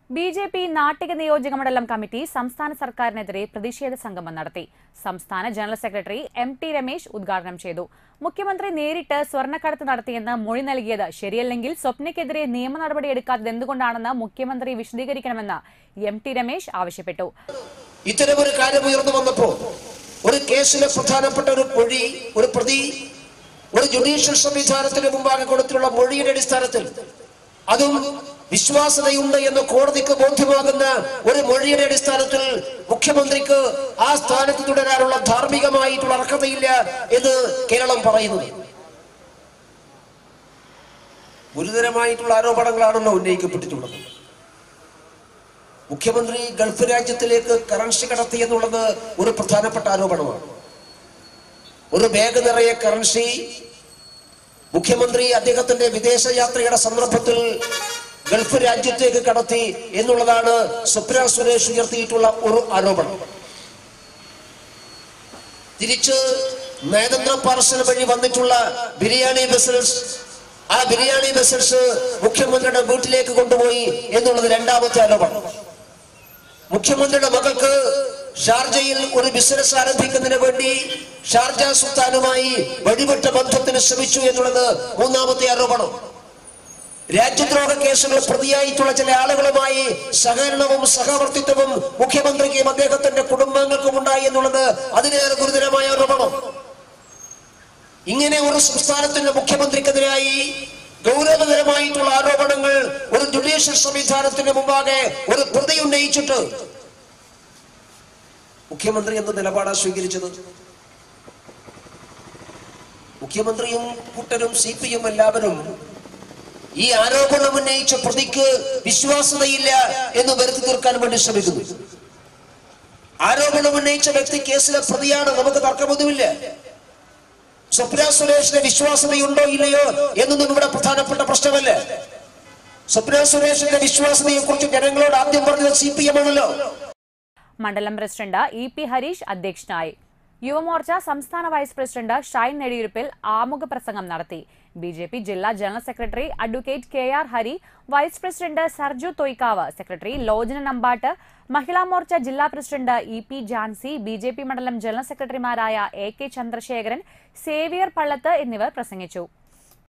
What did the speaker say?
B J P Nattika നിയോജക മണ്ഡലം committee സംസ്ഥാന സർക്കാരിനെതിരെ പ്രതിഷേധ സംഗമം നടത്തി സംസ്ഥാന general secretary M T Ramesh ഉദ്ഘാടനം ചെയ്തു മുഖ്യമന്ത്രി നേരിട്ട് സ്വർണ്ണക്കടത്ത് നടത്തിയെന്ന് മൊഴി നൽകിയത് ശരിയല്ലെങ്കിൽ സ്വപ്നയ്ക്കെതിരെ നിയമ നടപടി എടുക്കാത്തത് എന്തുകൊണ്ടാണെന്ന് മുഖ്യമന്ത്രി വിശദീകരിക്കണമെന്ന് എം ടി രമേശ് ആവശ്യപ്പെട്ടു ഇത്തരമൊരു കാര്യം ഉയർന്നു വന്നപ്പോ ഒരു കേസിലെ പ്രധാനപ്പെട്ട ഒരു മൊഴി ഒരു പ്രതി ഒരു ജുഡീഷ്യൽ സംവിധാനത്തിന് മുമ്പാകെ കൊടുത്തിട്ടുള്ള മൊഴിയുടെ അടിസ്ഥാനത്തിൽ അതും വിശ്വാസതയുണ്ട് എന്ന് കോടതിക്ക് ബോധ്യമാകുന്ന ഒരു മൊഴിയുടെ അടിസ്ഥാനത്തിൽ മുഖ്യമന്ത്രിക്ക് ആ സ്ഥാനത്ത് തുടരാനുള്ള ധാർമ്മികമായിട്ടുള്ള അർഹതയില്ല എന്ന് കേരളം പറയുന്നു ഗുരുതരമായിട്ടുള്ള ആരോപണങ്ങളാണല്ലോ ഉന്നയിക്കപ്പെട്ടിട്ടുള്ളത് മുഖ്യമന്ത്രി ഗൾഫ് രാജ്യത്തിലേക്ക് കറൻസി കടത്തി എന്നുള്ളത് ഒരു പ്രധാനപ്പെട്ട ആരോപണമാണ് ഒരു ബാഗ് നിറയെ കറൻസി മുഖ്യമന്ത്രി അദ്ദേഹത്തിന്റെ വിദേശ യാത്രയുടെ സന്ദർഭത്തിൽ ഗൾഫ് രാജ്യത്തേക്ക് കടത്തി എന്നുള്ളതാണ് സ്വപ്ന സുരേഷ് ഉയർത്തിയിട്ടുള്ള ഒരു ആരോപണം തിരിച്ച് നയതന്ത്ര പാർസൽ വഴി വന്നിട്ടുള്ള ബിരിയാണി വെസൽസ് ആ ബിരിയാണി വെസൽസ് മുഖ്യമന്ത്രിയുടെ വീട്ടിലേക്ക് കൊണ്ടുപോയി എന്നുള്ളത് രണ്ടാമത്തെ ആരോപണം മുഖ്യമന്ത്രിയുടെ മകൾക്ക് ഷാർജയിൽ ഒരു ബിസിനസ് ആരംഭിക്കുന്നതിന് വേണ്ടി ഷാർജ സുൽത്താനുമായി വഴിവിട്ട ബന്ധത്തിന് ശ്രമിച്ചു എന്നുള്ളത് മൂന്നാമത്തെ ആരോപണം രാജ്യദ്രോഹ കേസുകൾ പ്രതിയായിട്ടുള്ള ചില ആളുകളുമായി സഹകരണവും സഹവർത്തിത്വവും മുഖ്യമന്ത്രിക്കും അദ്ദേഹത്തിന്റെ കുടുംബാംഗങ്ങൾക്കും ഉണ്ടായി എന്നുള്ളത് അതിനേറെ ഗുരുതരമായ ആരോപണം ഇങ്ങനെ ഒരു സംസ്ഥാനത്തിന്റെ മുഖ്യമന്ത്രിക്കെതിരായി ഗൗരവതരമായിട്ടുള്ള ആരോപണങ്ങൾ ഒരു ജുഡീഷ്യൽ സംവിധാനത്തിന് മുമ്പാകെ ഒരു പ്രതി ഉന്നയിച്ചിട്ട് മുഖ്യമന്ത്രി എന്ത് നിലപാടാണ് സ്വീകരിച്ചത് മുഖ്യമന്ത്രിയും കൂട്ടരും സി പി എം എല്ലാവരും ഈ ആരോപണം ഉന്നയിച്ച പ്രതിക്ക് വിശ്വാസതയില്ല എന്ന് വരുത്തി തീർക്കാൻ വേണ്ടി ശ്രമിക്കുന്നു ആരോപണം ഉന്നയിച്ച വ്യക്തി കേസിലെ പ്രതിയാണ് നമുക്ക് തർക്കമൊന്നുമില്ല സ്വപ്ന സുരേഷിന് വിശ്വാസതയുണ്ടോ ഇല്ലയോ എന്നൊന്നും ഇവിടെ പ്രധാനപ്പെട്ട പ്രശ്നമല്ല സ്വപ്ന സുരേഷിന്റെ വിശ്വാസതയെ കുറിച്ച് ജനങ്ങളോട് ആദ്യം പറഞ്ഞത് സി പി എം ആണല്ലോ മണ്ഡലം പ്രസിഡന്റ് ഇ പി ഹരീഷ് അധ്യക്ഷനായി യുവമോർച്ച സംസ്ഥാന വൈസ് പ്രസിഡന്റ് ഷൈൻ നെടിയുരുപ്പിൽ ആമുഖ പ്രസംഗം നടത്തി ബി ജെ പി ജില്ലാ general secretary advocate K R Hari vice president Sarju Thoykkavu secretary Lochana Nampattu Mahila Morcha ജില്ലാ president E P Jancy B J P മണ്ഡലം ജനറൽ സെക്രട്ടറിമാരായ A K Chandrasekharan Xavier Pallath എന്നിവർ പ്രസംഗിച്ചു